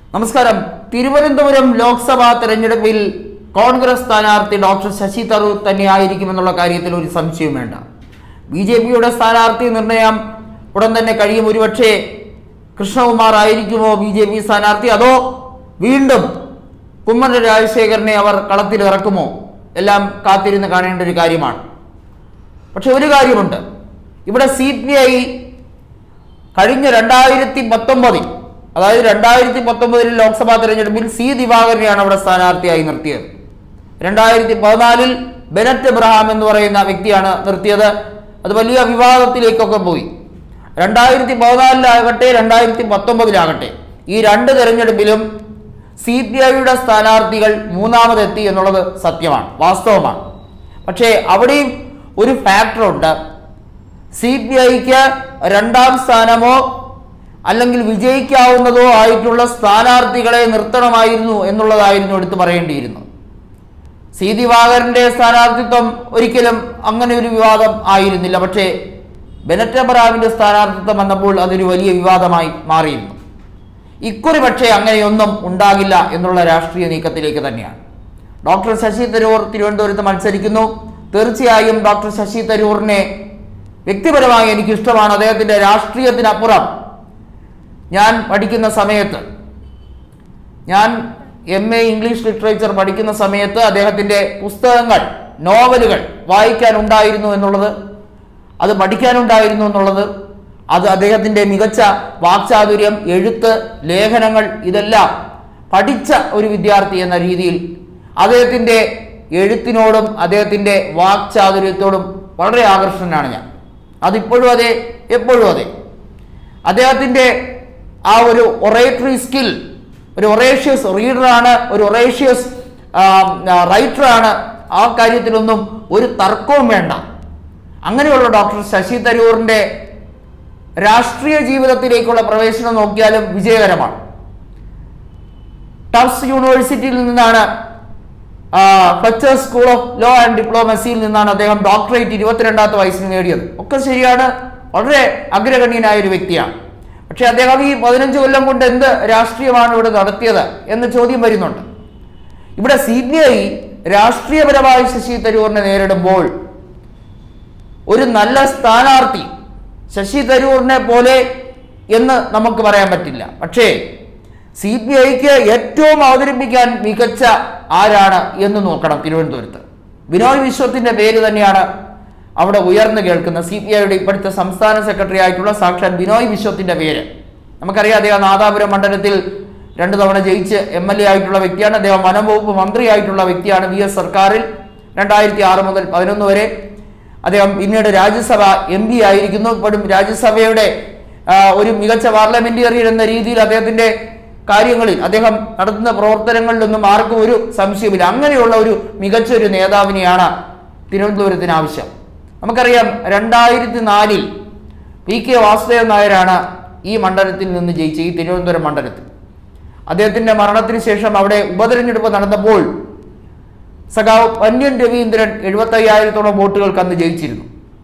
നമസ്കാരം തിരുവനന്തപുരം ലോക്സഭാ തെരഞ്ഞെടുപ്പിൽ കോൺഗ്രസ് സ്ഥാനാർത്ഥി ഡോക്ടർ ശശി തരൂർ തന്നെയായിരിക്കുമെന്നുള്ള കാര്യത്തിൽ ഒരു സംശയവും വേണ്ട ബി ജെ പിയുടെ സ്ഥാനാർത്ഥി നിർണയം ഉടൻ തന്നെ കഴിയും ഒരുപക്ഷെ കൃഷ്ണകുമാർ ആയിരിക്കുമോ ബി ജെ പി സ്ഥാനാർത്ഥി അതോ വീണ്ടും കുമ്മന രാജശേഖരനെ അവർ കളത്തിൽ ഇറക്കുമോ എല്ലാം കാത്തിരുന്ന് കാണേണ്ട ഒരു കാര്യമാണ് പക്ഷെ ഒരു കാര്യമുണ്ട് ഇവിടെ സി പി ഐ കഴിഞ്ഞ രണ്ടായിരത്തി പത്തൊമ്പതിൽ അതായത് രണ്ടായിരത്തി പത്തൊമ്പതിൽ ലോക്സഭാ തെരഞ്ഞെടുപ്പിൽ സി ദിവാകരനെയാണ് അവിടെ സ്ഥാനാർത്ഥിയായി നിർത്തിയത് രണ്ടായിരത്തി പതിനാലിൽ ബെനറ്റ് എബ്രഹാം എന്ന് പറയുന്ന വ്യക്തിയാണ് നിർത്തിയത് അത് വലിയ വിവാദത്തിലേക്കൊക്കെ പോയി രണ്ടായിരത്തി പതിനാലിലാകട്ടെ രണ്ടായിരത്തി പത്തൊമ്പതിലാകട്ടെ ഈ രണ്ട് തെരഞ്ഞെടുപ്പിലും സി പി ഐയുടെ സ്ഥാനാർത്ഥികൾ മൂന്നാമതെത്തി എന്നുള്ളത് സത്യമാണ് വാസ്തവമാണ് പക്ഷേ അവിടെയും ഒരു ഫാക്ടറുണ്ട് സി പി ഐക്ക് രണ്ടാം സ്ഥാനമോ അല്ലെങ്കിൽ വിജയിക്കാവുന്നതോ ആയിട്ടുള്ള സ്ഥാനാർത്ഥികളെ നിർത്തണമായിരുന്നു എന്നുള്ളതായിരുന്നു എടുത്തു പറയേണ്ടിയിരുന്നു സി ദിവാകരന്റെ സ്ഥാനാർത്ഥിത്വം ഒരിക്കലും അങ്ങനെ ഒരു വിവാദം ആയിരുന്നില്ല പക്ഷേ ബെനറ്റ് എബ്രഹാമിന്റെ സ്ഥാനാർത്ഥിത്വം വന്നപ്പോൾ അതൊരു വലിയ വിവാദമായി മാറിയിരുന്നു ഇക്കുറി പക്ഷേ അങ്ങനെയൊന്നും ഉണ്ടാകില്ല എന്നുള്ള രാഷ്ട്രീയ നീക്കത്തിലേക്ക് തന്നെയാണ് ഡോക്ടർ ശശി തരൂർ തിരുവനന്തപുരത്ത് മത്സരിക്കുന്നു തീർച്ചയായും ഡോക്ടർ ശശി തരൂറിനെ വ്യക്തിപരമായി എനിക്ക് ഇഷ്ടമാണ് അദ്ദേഹത്തിന്റെ രാഷ്ട്രീയത്തിനപ്പുറം ഞാൻ പഠിക്കുന്ന സമയത്ത് ഞാൻ എം എ ഇംഗ്ലീഷ് ലിറ്ററേച്ചർ പഠിക്കുന്ന സമയത്ത് അദ്ദേഹത്തിന്റെ പുസ്തകങ്ങൾ നോവലുകൾ വായിക്കാൻ ഉണ്ടായിരുന്നു എന്നുള്ളത് അത് പഠിക്കാനുണ്ടായിരുന്നു എന്നുള്ളത് അത് അദ്ദേഹത്തിന്റെ മികച്ച വാക്ചാതുര്യം എഴുത്ത് ലേഖനങ്ങൾ ഇതെല്ലാം പഠിച്ച ഒരു വിദ്യാർത്ഥി എന്ന രീതിയിൽ അദ്ദേഹത്തിന്റെ എഴുത്തിനോടും അദ്ദേഹത്തിന്റെ വാക്ചാതുര്യത്തോടും വളരെ ആകർഷണനാണ് ഞാൻ അതിപ്പോഴും അതെ എപ്പോഴും അതെ അദ്ദേഹത്തിന്റെ ആ ഒരു ഒറേറ്ററി സ്കിൽ ഒരു ഒറേഷ്യസ് റീഡറാണ് ഒരു ഒറേഷ്യസ് റൈറ്ററാണ് ആ കാര്യത്തിലൊന്നും ഒരു തർക്കവും വേണ്ട അങ്ങനെയുള്ള ഡോക്ടർ ശശി തരൂറിന്റെ രാഷ്ട്രീയ ജീവിതത്തിലേക്കുള്ള പ്രവേശനം നോക്കിയാലും വിജയകരമാണ് ടഫ്സ് യൂണിവേഴ്സിറ്റിയിൽ നിന്നാണ് Fletcher school of law and ഡിപ്ലോമസിയിൽ നിന്നാണ് അദ്ദേഹം ഡോക്ടറേറ്റ് ഇരുപത്തിരണ്ടാമത്തെ വയസ്സിൽ നേടിയത് ഒക്കെ ശരിയാണ് വളരെ അഗ്രഗണ്യനായ ഒരു വ്യക്തിയാണ് പക്ഷെ അദ്ദേഹം ഈ പതിനഞ്ച് കൊല്ലം കൊണ്ട് എന്ത് രാഷ്ട്രീയമാണ് ഇവിടെ നടത്തിയത് എന്ന ചോദ്യം വരുന്നുണ്ട് ഇവിടെ സി ബി ഐ രാഷ്ട്രീയപരമായി ശശി തരൂറിനെ നേരിടുമ്പോൾ ഒരു നല്ല സ്ഥാനാർത്ഥി ശശി തരൂറിനെ പോലെ എന്ന് നമുക്ക് പറയാൻ പറ്റില്ല പക്ഷേ സി പി ഐക്ക് ഏറ്റവും അവതരിപ്പിക്കാൻ മികച്ച ആരാണ് എന്ന് നോക്കണം തിരുവനന്തപുരത്ത് ബിനോയ് വിശ്വത്തിന്റെ പേര് തന്നെയാണ് അവിടെ ഉയർന്നു കേൾക്കുന്ന സി പി ഐയുടെ ഇപ്പോഴത്തെ സംസ്ഥാന സെക്രട്ടറി ആയിട്ടുള്ള സാക്ഷാത് ബിനോയ് വിശ്വത്തിന്റെ പേര് നമുക്കറിയാം അദ്ദേഹം നാദാപുരം മണ്ഡലത്തിൽ രണ്ടു തവണ ജയിച്ച് എം എൽ എ ആയിട്ടുള്ള വ്യക്തിയാണ് അദ്ദേഹം വനം വകുപ്പ് മന്ത്രിയായിട്ടുള്ള വ്യക്തിയാണ് വി എസ് സർക്കാരിൽ രണ്ടായിരത്തി ആറ് മുതൽ പതിനൊന്ന് വരെ അദ്ദേഹം പിന്നീട് രാജ്യസഭ എം പി ആയിരിക്കുന്നു ഇപ്പോഴും രാജ്യസഭയുടെ ആ, ഒരു മികച്ച പാർലമെന്റേറിയൻ എന്ന രീതിയിൽ അദ്ദേഹത്തിന്റെ കാര്യങ്ങളിൽ അദ്ദേഹം നടത്തുന്ന പ്രവർത്തനങ്ങളിലൊന്നും ആർക്കും ഒരു സംശയമില്ല അങ്ങനെയുള്ള ഒരു മികച്ച ഒരു നേതാവിനെയാണ് തിരുവനന്തപുരത്തിന് ആവശ്യം നമുക്കറിയാം രണ്ടായിരത്തി നാലിൽ പി കെ വാസുദേവൻ നായരാണ് ഈ മണ്ഡലത്തിൽ നിന്ന് ജയിച്ച ഈ തിരുവനന്തപുരം മണ്ഡലത്തിൽ അദ്ദേഹത്തിന്റെ മരണത്തിന് ശേഷം അവിടെ ഉപതെരഞ്ഞെടുപ്പ് നടന്നപ്പോൾ സഖാവ് പന്യൻ രവീന്ദ്രൻ എഴുപത്തി അയ്യായിരത്തോളം വോട്ടുകൾക്ക് അന്ന് ജയിച്ചിരുന്നു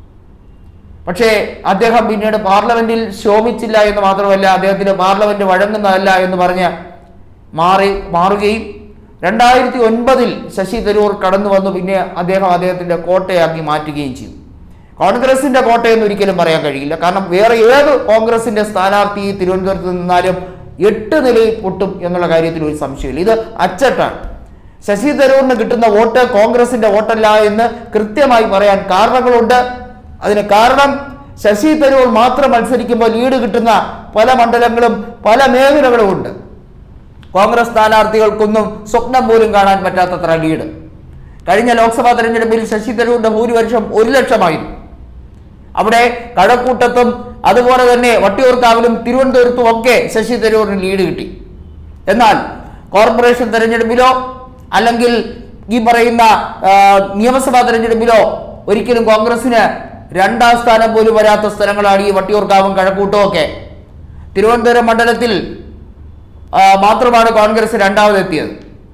പക്ഷേ അദ്ദേഹം പിന്നീട് പാർലമെന്റിൽ ശോഭിച്ചില്ല എന്ന് മാത്രമല്ല അദ്ദേഹത്തിന് പാർലമെന്റ് വഴങ്ങുന്നതല്ല എന്ന് പറഞ്ഞ് മാറി മാറുകയും രണ്ടായിരത്തി ഒൻപതിൽ ശശി തരൂർ കടന്നു വന്നു പിന്നെ അദ്ദേഹം അദ്ദേഹത്തിന്റെ കോട്ടയാക്കി മാറ്റുകയും ചെയ്തു കോൺഗ്രസിന്റെ കോട്ടയെന്ന് ഒരിക്കലും പറയാൻ കഴിയില്ല കാരണം വേറെ ഏത് കോൺഗ്രസിന്റെ സ്ഥാനാർത്ഥി ഈ തിരുവനന്തപുരത്ത് നിന്നാലും എട്ട് നിലയിൽ പൊട്ടും എന്നുള്ള കാര്യത്തിൽ ഒരു സംശയമില്ല ഇത് അച്ചട്ടാണ് ശശി തരൂറിന് കിട്ടുന്ന വോട്ട് കോൺഗ്രസിന്റെ വോട്ടല്ല എന്ന് കൃത്യമായി പറയാൻ കാരണങ്ങളുണ്ട് അതിന് കാരണം ശശി തരൂർ മാത്രം മത്സരിക്കുമ്പോൾ ലീഡ് കിട്ടുന്ന പല മണ്ഡലങ്ങളും പല മേഖലകളും ഉണ്ട് കോൺഗ്രസ് സ്ഥാനാർത്ഥികൾക്കൊന്നും സ്വപ്നം പോലും കാണാൻ പറ്റാത്തത്ര ലീഡ് കഴിഞ്ഞ ലോക്സഭാ തെരഞ്ഞെടുപ്പിൽ ശശി തരൂരിന്റെ ഭൂരിപക്ഷം ഒരു ലക്ഷമായിരുന്നു അവിടെ കഴക്കൂട്ടത്തും അതുപോലെ തന്നെ വട്ടിയൂർക്കാവിലും തിരുവനന്തപുരത്തും ഒക്കെ ശശി തരൂരിന് ലീഡ് കിട്ടി എന്നാൽ കോർപ്പറേഷൻ തെരഞ്ഞെടുപ്പിലോ അല്ലെങ്കിൽ ഈ പറയുന്ന ആ, നിയമസഭാ തെരഞ്ഞെടുപ്പിലോ ഒരിക്കലും കോൺഗ്രസിന് രണ്ടാം സ്ഥാനം പോലും വരാത്ത സ്ഥലങ്ങളാണ് ഈ വട്ടിയൂർക്കാവും കഴക്കൂട്ടവും ഒക്കെ തിരുവനന്തപുരം മണ്ഡലത്തിൽ ആ, മാത്രമാണ് കോൺഗ്രസ് രണ്ടാമതെത്തിയത്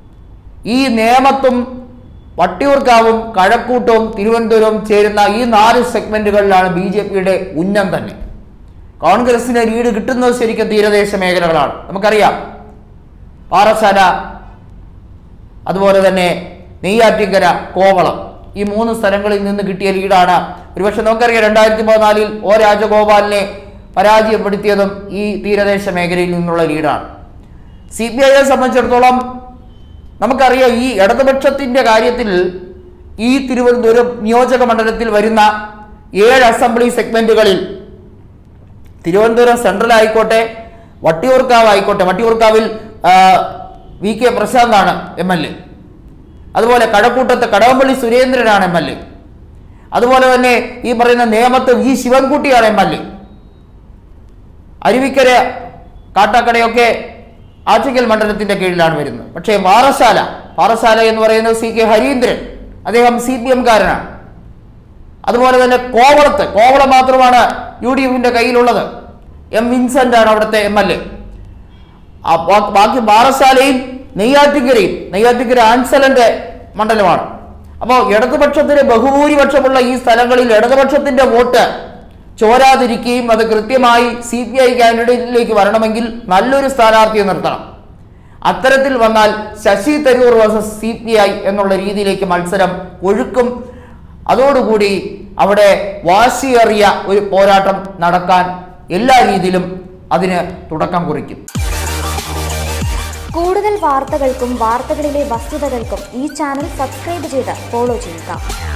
ഈ നേമത്തും വട്ടിയൂർക്കാവും കഴക്കൂട്ടവും തിരുവനന്തപുരവും ചേരുന്ന ഈ നാല് സെഗ്മെന്റുകളിലാണ് ബി ജെ പിയുടെ ഉന്നം തന്നെ കോൺഗ്രസിന് ലീഡ് കിട്ടുന്നത് ശരിക്കും തീരദേശ മേഖലകളാണ് നമുക്കറിയാം പാറശാല അതുപോലെ തന്നെ നെയ്യാറ്റിങ്കര കോവളം ഈ മൂന്ന് സ്ഥലങ്ങളിൽ നിന്ന് കിട്ടിയ ലീഡാണ് ഒരുപക്ഷെ നമുക്കറിയാം രണ്ടായിരത്തി പതിനാലിൽ ഒ രാജഗോപാലിനെ പരാജയപ്പെടുത്തിയതും ഈ തീരദേശ മേഖലയിൽ നിന്നുള്ള ലീഡാണ് സി പി ഐയെ സംബന്ധിച്ചിടത്തോളം നമുക്കറിയാം ഈ ഇടതുപക്ഷത്തിന്റെ കാര്യത്തിൽ ഈ തിരുവനന്തപുരം നിയോജക മണ്ഡലത്തിൽ വരുന്ന ഏഴ് അസംബ്ലി സെഗ്മെന്റുകളിൽ തിരുവനന്തപുരം സെൻട്രൽ ആയിക്കോട്ടെ വട്ടിയൂർക്കാവ് ആയിക്കോട്ടെ വട്ടിയൂർക്കാവിൽ ആ, വി കെ പ്രശാന്താണ് എം എൽ എ അതുപോലെ കഴക്കൂട്ടത്ത് കടകംപള്ളി സുരേന്ദ്രനാണ് എം എൽ എ അതുപോലെ തന്നെ ഈ പറയുന്ന നേമത്ത് വി ശിവൻകുട്ടിയാണ് എം എൽ എ അരുവിക്കര കാട്ടാക്കടയൊക്കെ ആറ്റിക്കൽ മണ്ഡലത്തിന്റെ കീഴിലാണ് വരുന്നത് പക്ഷേ പാറശാല പാറശാല എന്ന് പറയുന്നത് സി കെ ഹരീന്ദ്രൻ അദ്ദേഹം സി പി എംകാരനാണ് അതുപോലെ തന്നെ കോവളത്ത് കോവളം മാത്രമാണ് യു ഡി എഫിന്റെ കയ്യിലുള്ളത് എം വിൻസെന്റ് ആണ് അവിടുത്തെ എം എൽ എ ബാക്കി പാറശാലയും നെയ്യാറ്റിക്കരയും നെയ്യാറ്റിക്കര ആൻസലന്റെ മണ്ഡലമാണ് അപ്പോൾ ഇടതുപക്ഷത്തിന് ബഹുഭൂരിപക്ഷമുള്ള ഈ സ്ഥലങ്ങളിൽ ഇടതുപക്ഷത്തിന്റെ വോട്ട് ചോരാതിരിക്കുകയും അത് കൃത്യമായി സി പി ഐ കാൻഡിഡേറ്റിലേക്ക് വരണമെങ്കിൽ നല്ലൊരു സ്ഥാനാർത്ഥിയെ നിർത്തണം അത്തരത്തിൽ വന്നാൽ Shashi Tharoor versus C P I എന്നുള്ള രീതിയിലേക്ക് മത്സരം ഒഴുക്കും അതോടുകൂടി അവിടെ വാശിയേറിയ ഒരു പോരാട്ടം നടക്കാൻ എല്ലാ രീതിയിലും അതിന് തുടക്കം കുറിക്കും കൂടുതൽ വാർത്തകൾക്കും വാർത്തകളിലെ വസ്തുതകൾക്കും ഈ ചാനൽ സബ്സ്ക്രൈബ് ചെയ്ത് ഫോളോ ചെയ്യുക